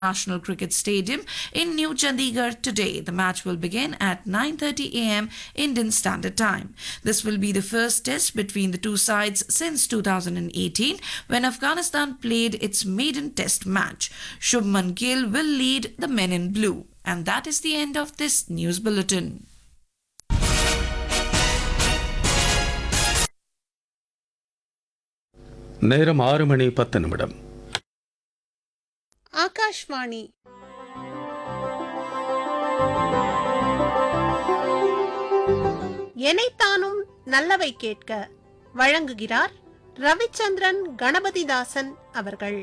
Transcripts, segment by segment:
National Cricket Stadium in New Chandigarh today. The match will begin at 9:30 a.m. Indian Standard Time. This will be the first test between the two sides since 2018 when Afghanistan played its maiden test match. Shubman Gill will lead the men in blue. And that is the end of this news bulletin. நேரம் ஆறு மணி பத்து நிமிடம் ஆகாஷ்வாணி எனைத்தானும் நல்லவை கேட்க வழங்குகிறார் ரவிச்சந்திரன் கணபதிதாசன் அவர்கள்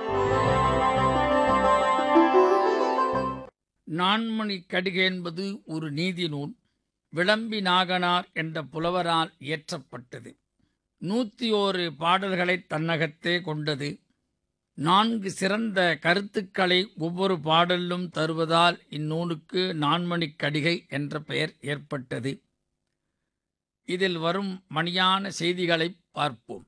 நான்மணி கடிகை என்பது ஒரு நீதி நூல் விளம்பி நாகனார் என்ற புலவரால் இயற்றப்பட்டது நூற்றி ஓரு பாடல்களை தன்னகத்தே கொண்டது நான்கு சிறந்த கருத்துக்களை ஒவ்வொரு பாடலிலும் தருவதால் இந்நூலுக்கு நான்மணிக் கடிகை என்ற பெயர் ஏற்பட்டது இதில் வரும் மணியான செய்திகளை பார்ப்போம்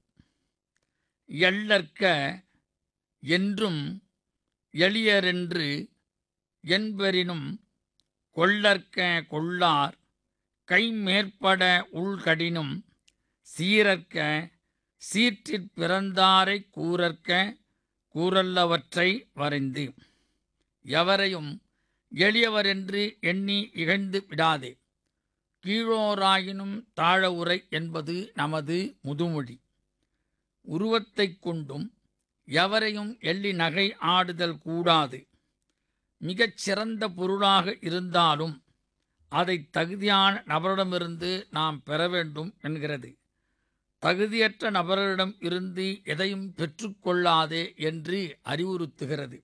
எள்ளற்க என்றும் எளியரென்று என்பெறினும் கொள்ளற்க கொள்ளார் கைமேற்பட உள்கடினும் சீரற்க சீற்றிற் பிறந்தாரை கூறற்க கூறல்லவற்றை வரைந்து எவரையும் எளியவரென்று எண்ணி இகழ்ந்து விடாதே கீழோராயினும் தாழ உரை என்பது நமது முதுமொழி உருவத்தைக் கொண்டும் எவரையும் எள்ளி நகை ஆடுதல் கூடாது மிகச் சிறந்த பொருளாக இருந்தாலும் அதை தகுதியான நபரிடமிருந்து நாம் பெற வேண்டும் என்கிறது தகுதியற்ற நபரிடம் இருந்து எதையும் பெற்றுக்கொள்ளாதே என்று அறிவுறுத்துகிறது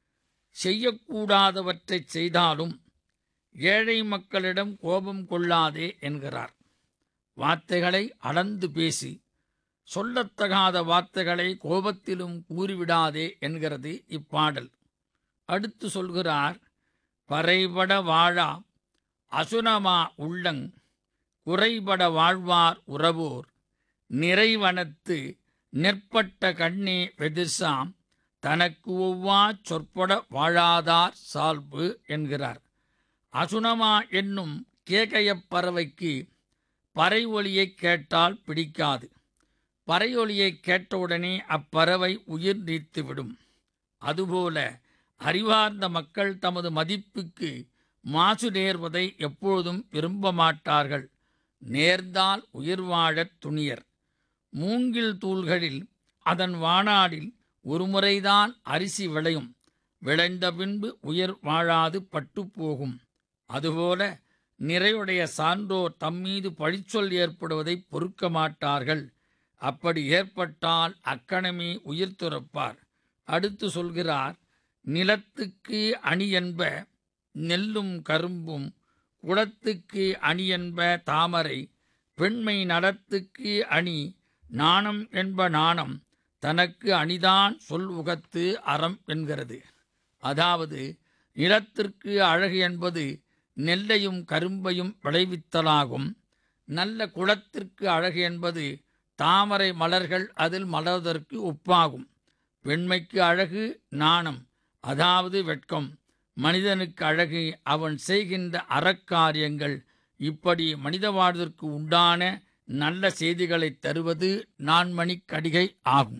செய்யக்கூடாதவற்றைச் செய்தாலும் ஏழை மக்களிடம் கோபம் கொள்ளாதே என்கிறார் வார்த்தைகளை அளந்து பேசி சொல்லத்தகாத வார்த்தைகளை கோபத்திலும் கூறிவிடாதே என்கிறது இப்பாடல் அடுத்து சொல்கிறார் பறைபட வாழா அசுனமா உள்ளங் குறைபட வாழ்வார் உறவோர் நிறைவனத்து நெற்பட்ட கண்ணே வெதிர்சாம் தனக்கு ஒவ்வா சொற்பட வாழாதார் சால்பு என்கிறார் அசுனமா என்னும் கேகயப் பறவைக்கு பறை ஒலியைக் கேட்டால் பிடிக்காது பறை ஒலியைக் கேட்டவுடனே அப்பறவை உயிர் நீத்துவிடும் அதுபோல அறிவார்ந்த மக்கள் தமது மதிப்புக்கு மாசு நேர்வதை எப்பொழுதும் விரும்ப மாட்டார்கள் நேர்ந்தால் உயிர் வாழத் துணியர் மூங்கில் தூள்களில் அதன் வானாடில் ஒருமுறைதான் அரிசி விளையும் விளைந்த பின்பு உயிர் வாழாது பட்டுப் போகும் அதுபோல நிறையுடைய சான்றோர் தம்மீது பழிச்சொல் ஏற்படுவதை பொறுக்க மாட்டார்கள் அப்படி ஏற்பட்டால் அக்கணமே உயிர் துறப்பார் அடுத்து சொல்கிறார் நிலத்துக்கு அணி என்ப நெல்லும் கரும்பும் குளத்துக்கு அணி என்ப தாமரை பெண்மை நலத்துக்கு அணி நாணம் என்ப நாணம் தனக்கு அணிதான் சொல் உகத்து அறம் என்கிறது அதாவது நிலத்திற்கு அழகு என்பது நெல்லையும் கரும்பையும் விளைவித்தலாகும் நல்ல குளத்திற்கு அழகு என்பது தாமரை மலர்கள் அதில் மலர்வதற்கு ஒப்பாகும் பெண்மைக்கு அழகு நாணம் அதாவது வெட்கம் மனிதனுக்கு அழகு அவன் செய்கின்ற அறக்காரியங்கள் இப்படி மனித வாழ்வதற்கு உண்டான நல்ல செய்திகளை தருவது நான்மணிக் கடிகை ஆகும்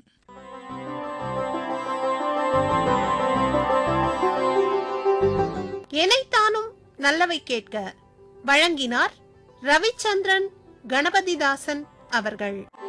எனைத்தானும் நல்லவை கேட்க வழங்கினார் ரவிச்சந்திரன் கணபதிதாசன் அவர்கள்